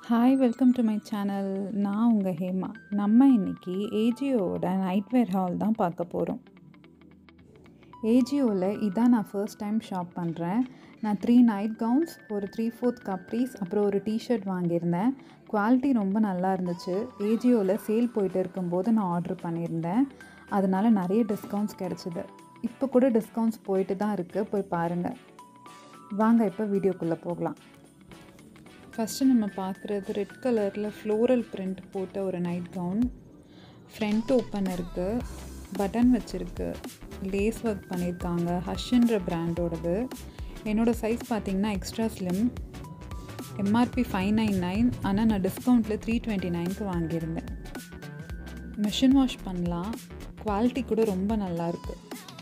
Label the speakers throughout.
Speaker 1: hi welcome to my channel நான் உங்கள் ஹேமா நம்ம இன்னைக்கு ஏஜியோட நைட் வேர் ஹால் தான் பார்க்க போகிறோம் ஏஜியோவில் இதான் நான் ஃபர்ஸ்ட் டைம் ஷாப் பண்ணுறேன் நான் த்ரீ நைட் கவுன்ஸ் ஒரு த்ரீ ஃபோர்த் கப்ரீஸ் அப்புறம் ஒரு டிஷர்ட் வாங்கியிருந்தேன் குவாலிட்டி ரொம்ப நல்லா இருந்துச்சு ஏஜியோவில் சேல் போயிட்டு இருக்கும்போது நான் ஆர்டர் பண்ணியிருந்தேன் அதனால் நிறைய டிஸ்கவுண்ட்ஸ் கிடச்சிது இப்போ கூட டிஸ்கவுண்ட்ஸ் போயிட்டு தான் இருக்குது போய் பாருங்கள் வாங்க இப்போ வீடியோக்குள்ளே போகலாம் ஃபஸ்ட்டு நம்ம பார்க்குறது ரெட் கலரில் ஃப்ளோரல் பிரிண்ட் போட்ட ஒரு நைட் கவுன் ஃப்ரண்ட் ஓப்பன் இருக்குது பட்டன் வச்சுருக்கு லேஸ் ஒர்க் பண்ணியிருக்காங்க ஹஷ்ன்ற பிராண்டோடது என்னோடய சைஸ் பார்த்திங்கன்னா extra slim MRP five nine nine ஆனால் நான் டிஸ்கவுண்ட்டில் த்ரீ டுவெண்ட்டி நைனுக்கு வாங்கியிருந்தேன் மிஷின் வாஷ் பண்ணலாம் குவாலிட்டி கூட ரொம்ப நல்லாயிருக்கு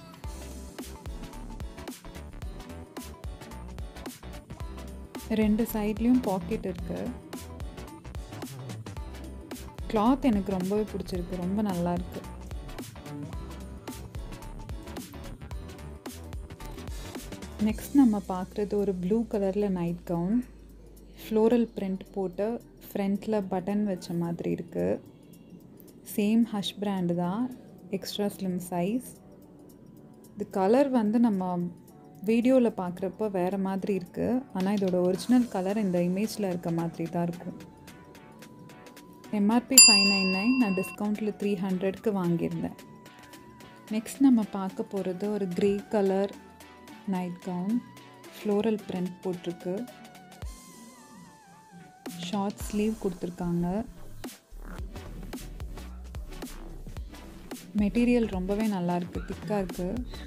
Speaker 1: ரெண்டு சைட்லேயும் பாக்கெட் இருக்குது கிளாத் எனக்கு ரொம்பவே பிடிச்சிருக்கு ரொம்ப நல்லா இருக்கு நெக்ஸ்ட் நம்ம பார்க்குறது ஒரு ப்ளூ கலரில் நைட் கவுன் ஃப்ளோரல் பிரிண்ட் போட்டு ஃப்ரண்ட்டில் பட்டன் வச்ச மாதிரி இருக்குது சேம் ஹஷ் பிராண்டு தான் எக்ஸ்ட்ரா ஸ்லிம் சைஸ் இது கலர் வந்து நம்ம வீடியோவில் பார்க்குறப்ப வேறு மாதிரி இருக்குது ஆனால் இதோட ஒரிஜினல் கலர் இந்த இமேஜில் இருக்க மாதிரி தான் இருக்கும் எம்ஆர்பி ஃபைவ் நைன் நைன் நான் டிஸ்கவுண்ட்டில் த்ரீ ஹண்ட்ரட்க்கு வாங்கியிருந்தேன் நெக்ஸ்ட் நம்ம பார்க்க போகிறது ஒரு grey colour night gown floral print போட்டிருக்கு ஷார்ட் ஸ்லீவ் கொடுத்துருக்காங்க மெட்டீரியல் ரொம்பவே நல்லாயிருக்கு திக்காக இருக்குது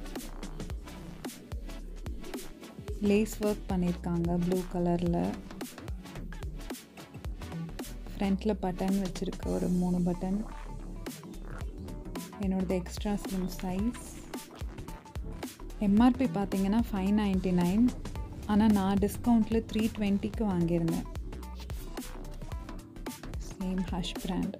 Speaker 1: லேஸ் ஒர்க் பண்ணியிருக்காங்க ப்ளூ கலரில் ஃப்ரண்ட்டில் பட்டன் வச்சுருக்கு ஒரு மூணு பட்டன் என்னோடது எக்ஸ்ட்ரா ஸ்லிம் சைஸ் எம்ஆர்பி பார்த்தீங்கன்னா ஃபைவ் நைன்ட்டி நைன் ஆனால் நான் டிஸ்கவுண்ட்டில் த்ரீ டுவெண்ட்டிக்கு வாங்கியிருந்தேன் சேம் ஹஷ் பிராண்ட்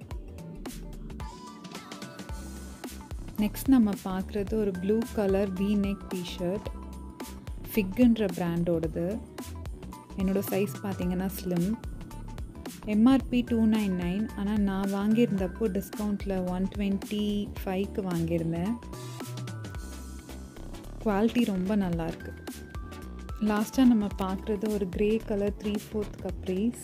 Speaker 1: நெக்ஸ்ட் நம்ம பார்க்குறது ஒரு blue colour V neck T-shirt ஃபிக்குன்ற பிராண்டோடது என்னோடய சைஸ் பார்த்தீங்கன்னா slim MRP two nine nine ஆனால் நான் வாங்கியிருந்தப்போ டிஸ்கவுண்ட்டில் ஒன் டுவெண்ட்டி ஃபைவ்க்கு வாங்கியிருந்தேன் குவாலிட்டி ரொம்ப நல்லாயிருக்கு லாஸ்ட்டாக நம்ம பார்க்குறது ஒரு grey colour three fourth capris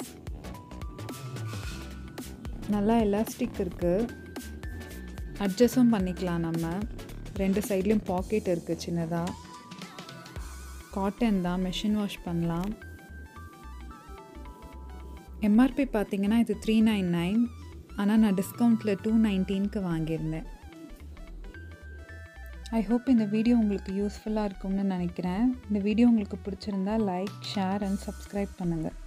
Speaker 1: நல்லா எலாஸ்டிக் இருக்குது அட்ஜஸ்டும் பண்ணிக்கலாம் நம்ம ரெண்டு சைட்லேயும் பாக்கெட் இருக்குது சின்னதாக காட்டன் தான் மெஷின் வாஷ் பண்ணலாம் எம்ஆர்பி பார்த்தீங்கன்னா இது த்ரீ நைன் நைன் ஆனால் நான் டிஸ்கவுண்ட்டில் டூ நைன்டீனுக்கு வாங்கியிருந்தேன் ஐ ஹோப் இந்த வீடியோ உங்களுக்கு யூஸ்ஃபுல்லாக இருக்கும்னு நினைக்கிறேன் இந்த வீடியோ உங்களுக்கு பிடிச்சிருந்தா லைக் ஷேர் அண்ட் சப்ஸ்கிரைப் பண்ணுங்கள்